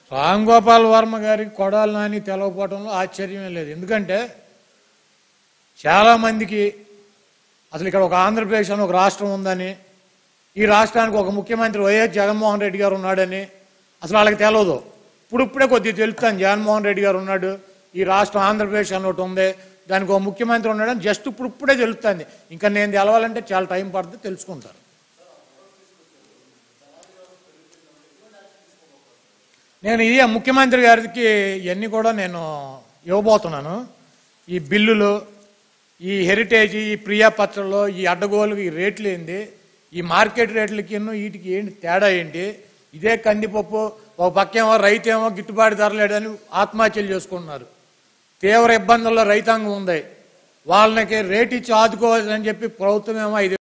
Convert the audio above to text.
రామ్ గోపాల్ వర్మ గారికి కొడాలి నాని తెలవకపోవడంలో ఆశ్చర్యమే లేదు ఎందుకంటే చాలామందికి అసలు ఇక్కడ ఒక ఆంధ్రప్రదేశ్ అని ఒక రాష్ట్రం ఉందని ఈ రాష్ట్రానికి ఒక ముఖ్యమంత్రి వైఎస్ జగన్మోహన్ రెడ్డి గారు ఉన్నాడని అసలు వాళ్ళకి తెలియదు ఇప్పుడు ఇప్పుడే కొద్దిగా తెలుస్తాను జగన్మోహన్ రెడ్డి గారు ఉన్నాడు ఈ రాష్ట్రం ఆంధ్రప్రదేశ్ అని ఒకటి ఉంది దానికి ఒక ముఖ్యమంత్రి ఉన్నాడని జస్ట్ ఇప్పుడు ఇప్పుడే తెలుస్తుంది ఇంకా నేను తెలవాలంటే చాలా టైం పడుతుంది తెలుసుకుంటారు నేను ఇది ముఖ్యమంత్రి గారికి ఇవన్నీ కూడా నేను ఇవ్వబోతున్నాను ఈ బిల్లులు ఈ హెరిటేజ్ ఈ ప్రియా పత్రంలో ఈ అడ్డగోలు ఈ రేట్లు ఏంది ఈ మార్కెట్ రేట్లకి ఎన్నో వీటికి ఏంటి తేడా ఏంటి ఇదే కందిపప్పు ఒక పక్కేమో రైతు ఏమో గిట్టుబాటు ధర లేదని ఆత్మహత్యలు చేసుకుంటున్నారు తీవ్ర ఇబ్బందుల్లో రైతాంగం ఉంది వాళ్ళకి రేట్ ఇచ్చి ఆదుకోవాలని చెప్పి ప్రభుత్వం ఏమో ఐదు